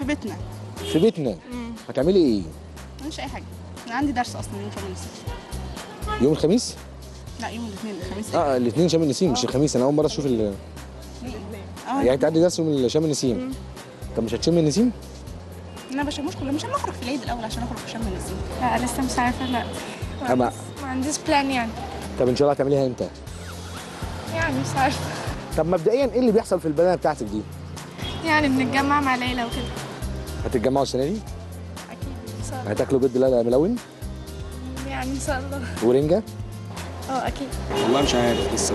في بيتنا في بيتنا هتعملي ايه مش اي حاجه انا عندي درس اصلا يوم الخميس يوم الخميس لا يوم الاثنين الخميس اه الاثنين شم النسيم مش الخميس انا اول مره اشوف ال... اه يعني انت عندي درس يوم شم النسيم طب مش هتشم النسيم انا بشموش كلها مش هنخرج في العيد الاول عشان اخرج في شم النسيم لا لسه مش عارفه لا أما- ما عنديش بلان يعني طب ان شاء الله هتعمليها امتى يعني مش عارفه طب مبدئيا ايه اللي بيحصل في البلانه بتاعتك دي يعني بنتجمع مع العيله وكده هتتجمعوا السنه دي اكيد ان شاء الله هتاكلوا بيض لا ملون يعني ان شاء الله ورنجه اه اكيد والله مش عارف لسه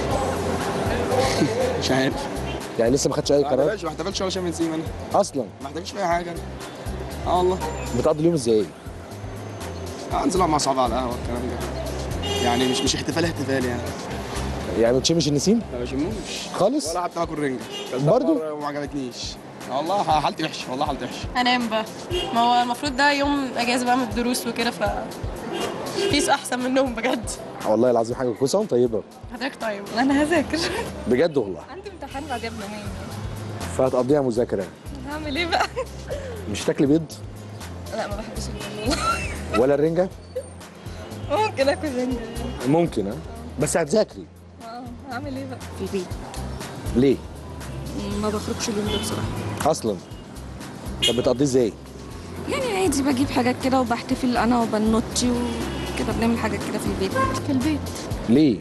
مش عارف يعني لسه ما خدتش اي ما قرار احتفلش ما احتفلش ولا شم نسيم انا اصلا ما احتفلش في اي حاجه انا اه والله بتقضي اليوم ازاي آه، انزل اقعد مع صحابي على القهوه الكلام ده يعني مش مش احتفال احتفال يعني يعني ما بتشمش النسيم ما بشموش خالص ولا حتى باكل رنجه برضو؟ مرة وما عجبتنيش آه، والله حالتي وحشه والله حالتي وحشه انام بقى ما هو المفروض ده يوم اجازه بقى من الدروس وكده ف مفيش احسن منهم بجد والله العظيم حاجه كويسه وطيبه حضرتك طيب انا هذاكر بجد والله عندي امتحان بعدين نهائي فهتقضيها مذاكره هعمل ايه بقى مش تاكلي بيض لا ما بحبش البنين ولا الرنجه ممكن اكل رنجة ممكن ها بس هتذاكري اه هعمل ايه بقى في البيت ليه ما بخرجش اليوم ده بصراحه اصلا طب بتقضيه ازاي يعني عادي بجيب حاجات كده وبحتفل انا وبنوتي وكده بنعمل حاجات كده في البيت في البيت ليه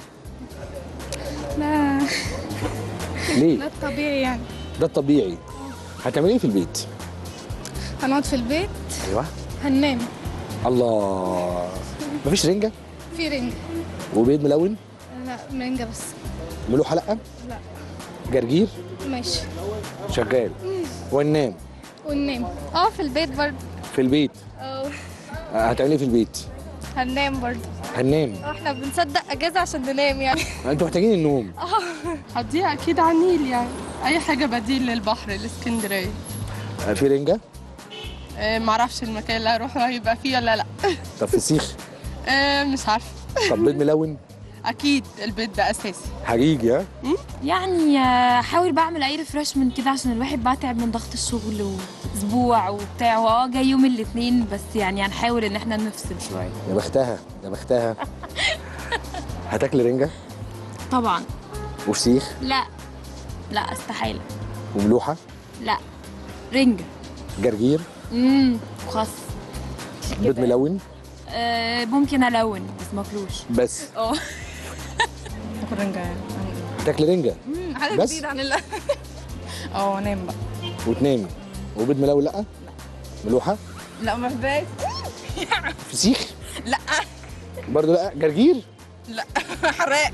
لا ليه ده الطبيعي يعني ده الطبيعي هتعملي ايه في البيت هنقعد في البيت ايوه هننام الله مفيش رنجه في رنجة وبيض ملون لا رنجة بس ملوحه لا لا جرجير ماشي شغال وننام وننام اه في البيت برضه في البيت اه هتعملي ايه في البيت هننام برضه هننام اه احنا بنصدق اجازة عشان ننام يعني انتوا محتاجين النوم هديها اكيد على النيل يعني اي حاجه بديل للبحر الاسكندريه في رنجه أه معرفش المكان اللي هروحه هيبقى فيه ولا لا طب فسيخ أه مش عارفه طب بيض ملون اكيد البيت ده اساسي هيجي ها يعني آه، حاول بعمل اي ريفرشمنت كده عشان الواحد بقى تعب من ضغط الشغل واسبوع وبتاع اه جاي يوم الاثنين بس يعني هنحاول ان احنا نفصل شويه يا بختها يا بختها هتاكلي رنجه طبعا وفسيخ لا لا استحاله وملوحه لا رنجة جرجير امم خاص بيض ملون آه ممكن الون بس ماكلوش بس اه باكل رنجة يعني هتاكلي رنجه حاجة بس؟ جديدة عن اللي اه انام بقى وتنامي وبيض ملون لا ملوحه لا ما بحبهاش فسيخ لا برضه لا جرجير لا حراق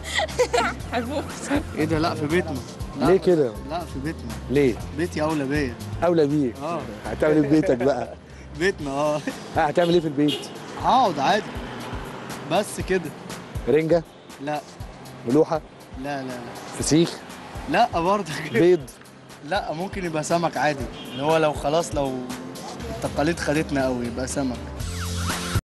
ايه ده لا في بيتنا لا ليه كده لا في بيتنا ليه بيتي اولى بيا اولى بيك اه هتعمل ايه في بيتك بقى بيتنا اه ها، هتعمل ايه في البيت هقعد عادي بس كده رنجه لا ملوحه لا لا لا فسيخ لا برضه كده بيض لا ممكن يبقى سمك عادي اللي هو لو خلاص لو التقاليد خدتنا قوي يبقى سمك